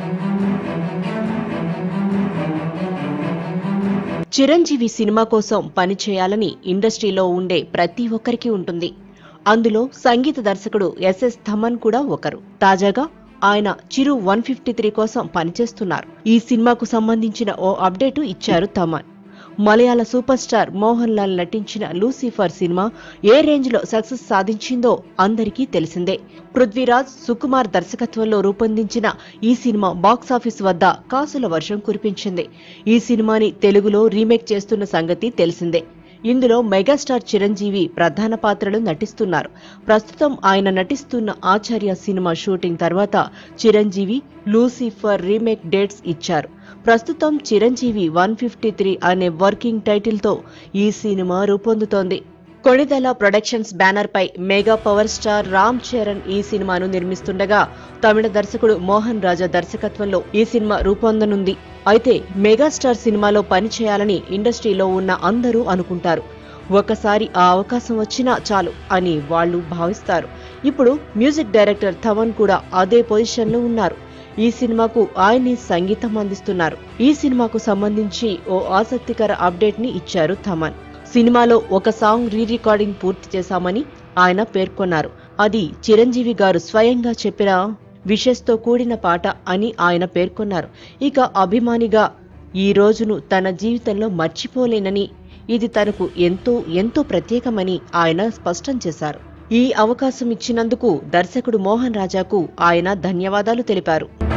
Chiranjeevi cinema కోసం పనిచేయాలని ఇండస్ట్రీలో ఉండే ప్రతి ఒక్కరికి ఉంటుంది అందులో సంగీత దర్శకుడు ఎస్ఎస్ థమన్ కూడా ఒకరు తాజాగా ఆయన చిరు వన్ ఫిఫ్టీ త్రీ కోసం పనిచేస్తున్నారు ఈ సినిమాకు సంబంధించిన ఓ అప్డేటు ఇచ్చారు థమన్ మలయాళ సూపర్ స్టార్ మోహన్ లాల్ నటించిన లూసిఫర్ సినిమా ఏ రేంజ్ లో సక్సెస్ సాధించిందో అందరికీ తెలిసిందే పృథ్వీరాజ్ సుకుమార్ దర్శకత్వంలో రూపొందించిన ఈ సినిమా బాక్సాఫీస్ వద్ద కాసుల వర్షం కురిపించింది ఈ సినిమాని తెలుగులో రీమేక్ చేస్తున్న సంగతి తెలిసిందే ఇందులో మెగాస్టార్ చిరంజీవి ప్రధాన పాత్రలు నటిస్తున్నారు ప్రస్తుతం ఆయన నటిస్తున్న ఆచార్య సినిమా షూటింగ్ తర్వాత చిరంజీవి లూసిఫర్ రీమేక్ డేట్స్ ఇచ్చారు ప్రస్తుతం చిరంజీవి వన్ ఫిఫ్టీ త్రీ అనే వర్కింగ్ టైటిల్తో ఈ సినిమా రూపొందుతోంది కొణిదెల ప్రొడక్షన్స్ బ్యానర్ పై mega power star Ram Charan ఈ సినిమాను నిర్మిస్తుండగా తమిళ దర్శకుడు మోహన్ రాజా దర్శకత్వంలో ఈ సినిమా రూపొందనుంది అయితే మెగాస్టార్ సినిమాలో పనిచేయాలని ఇండస్ట్రీలో ఉన్న అందరూ అనుకుంటారు ఒకసారి ఆ అవకాశం వచ్చినా చాలు అని వాళ్ళు భావిస్తారు ఇప్పుడు మ్యూజిక్ డైరెక్టర్ థమన్ కూడా అదే పొజిషన్లో ఉన్నారు ఈ సినిమాకు ఆయన్ని సంగీతం అందిస్తున్నారు ఈ సినిమాకు సంబంధించి ఓ ఆసక్తికర అప్డేట్ ని ఇచ్చారు థమన్ సినిమాలో ఒక సాంగ్ రీ రికార్డింగ్ పూర్తి చేశామని ఆయన పేర్కొన్నారు అది చిరంజీవి గారు స్వయంగా చెప్పిన విషెస్ తో కూడిన పాట అని ఆయన పేర్కొన్నారు ఇక అభిమానిగా ఈ రోజును తన జీవితంలో మర్చిపోలేనని ఇది తనకు ఎంతో ఎంతో ప్రత్యేకమని ఆయన స్పష్టం చేశారు ఈ అవకాశం ఇచ్చినందుకు దర్శకుడు మోహన్ రాజాకు ఆయన ధన్యవాదాలు తెలిపారు